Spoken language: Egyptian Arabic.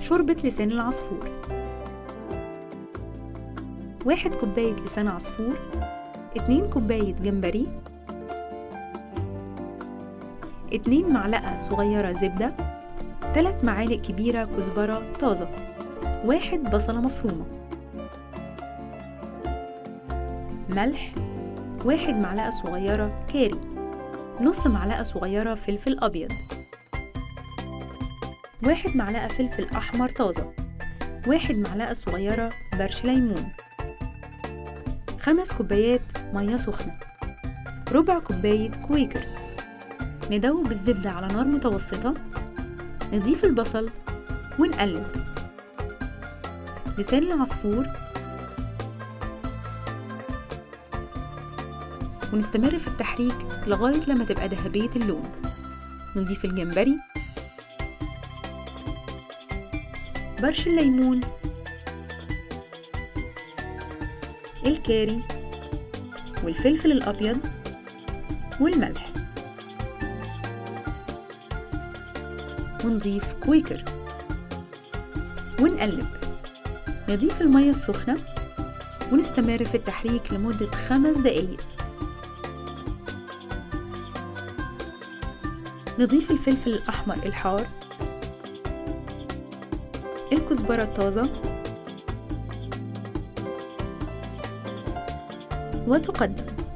شوربة لسان العصفور واحد كوباية لسان عصفور اتنين كوباية جمبري اتنين معلقة صغيرة زبدة تلات معالق كبيرة كزبرة طازة واحد بصلة مفرومة ملح واحد معلقة صغيرة كاري نص معلقة صغيرة فلفل أبيض واحد معلقة فلفل أحمر طازة واحد معلقة صغيرة برش ليمون خمس كوبايات مية سخنة ربع كوباية كويكر ندوب الزبدة على نار متوسطة نضيف البصل ونقلب لسان العصفور ونستمر في التحريك لغاية لما تبقى ذهبية اللون نضيف الجمبري برش الليمون الكاري والفلفل الأبيض والملح ونضيف كويكر ونقلب نضيف المية السخنة ونستمر في التحريك لمدة خمس دقايق نضيف الفلفل الأحمر الحار الكزبرة الطازة وتقدم